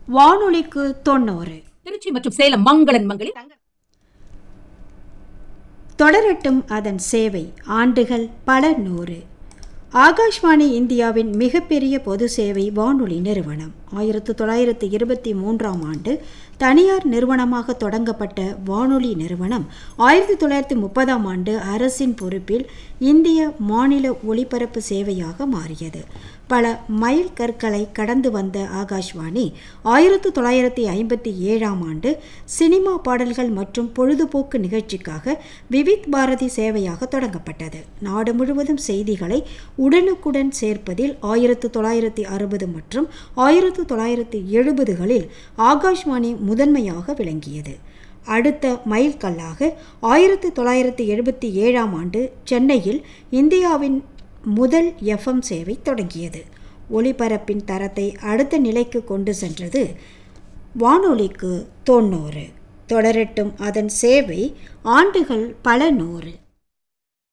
வானொலிக்கு தொண்ணூறு திருச்சி மற்றும் சேலம் மங்களன் மங்களில் தங்க தொடரட்டும் அதன் சேவை ஆண்டுகள் பல நூறு ஆகாஷ்வாணி இந்தியாவின் மிகப்பெரிய பொது சேவை வானொலி நிறுவனம் ஆயிரத்து தொள்ளாயிரத்து இருபத்தி மூன்றாம் ஆண்டு தனியார் நிறுவனமாக தொடங்கப்பட்ட வானொலி நிறுவனம் ஆயிரத்தி தொள்ளாயிரத்தி முப்பதாம் ஆண்டு அரசின் பொறுப்பில் இந்திய மாநில ஒலிபரப்பு சேவையாக மாறியது பல மைல் கற்களை கடந்து வந்த ஆகாஷ்வாணி ஆயிரத்து தொள்ளாயிரத்தி ஐம்பத்தி ஏழாம் ஆண்டு சினிமா பாடல்கள் மற்றும் பொழுதுபோக்கு நிகழ்ச்சிக்காக விவித் பாரதி சேவையாக தொடங்கப்பட்டது நாடு முழுவதும் செய்திகளை உடனுக்குடன் சேர்ப்பதில் ஆயிரத்து தொள்ளாயிரத்தி அறுபது மற்றும் ஆயிரத்து தொள்ளாயிரத்தி எழுபதுகளில் ஆகாஷ்வாணி முதன்மையாக விளங்கியது அடுத்த மைல்கல்லாக ஆயிரத்து தொள்ளாயிரத்தி எழுபத்தி ஏழாம் ஆண்டு சென்னையில் இந்தியாவின் முதல் எஃப்எம் சேவை தொடங்கியது ஒலிபரப்பின் தரத்தை அடுத்த நிலைக்கு கொண்டு சென்றது வானொலிக்கு தொண்ணூறு தொடரட்டும் அதன் சேவை ஆண்டுகள் பல நூறு